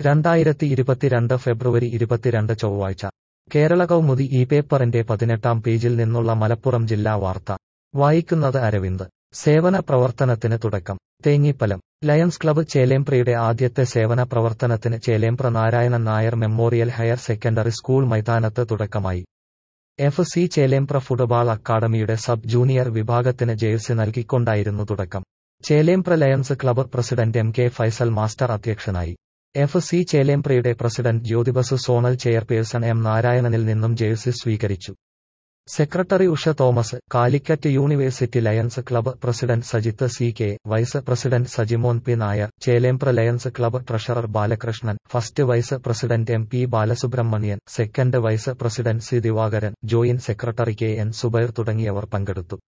രണ്ടായിരത്തി ഇരുപത്തിരണ്ട് ഫെബ്രുവരി ഇരുപത്തിരണ്ട് ചൊവ്വാഴ്ച കേരള കൗമുദി ഈ പേപ്പറിന്റെ പതിനെട്ടാം പേജിൽ നിന്നുള്ള മലപ്പുറം ജില്ലാ വാർത്ത വായിക്കുന്നത് അരവിന്ദ് സേവന പ്രവർത്തനത്തിന് തുടക്കം തേഞ്ഞിപ്പലം ലയൺസ് ക്ലബ്ബ് ചേലേമ്പ്രയുടെ ആദ്യത്തെ സേവന പ്രവർത്തനത്തിന് Chelembra Narayanan Nair memorial higher secondary school മൈതാനത്ത് തുടക്കമായി എഫ് സി ചേലേമ്പ്ര ഫുട്ബോൾ അക്കാദമിയുടെ സബ് ജൂനിയർ വിഭാഗത്തിന് ജേഴ്സി നൽകിക്കൊണ്ടായിരുന്നു തുടക്കം Chelembra lions club president M K Faisal master അധ്യക്ഷനായി എഫ് സി ചേലേമ്പ്രയുടെ president Jyothibasu zonal chairperson M നാരായണനിൽ നിന്നും ജേഴ്സി സ്വീകരിച്ചു secretary Usha Thomas Calicut university lions club president Sajith C K vice president Sajimon P Nair Chelembra lions club treasurer Balakrishnan first vice president M P Balasubramanian second vice president C Divakaran joint secretary K N Subair തുടങ്ങിയവർ പങ്കെടുത്തു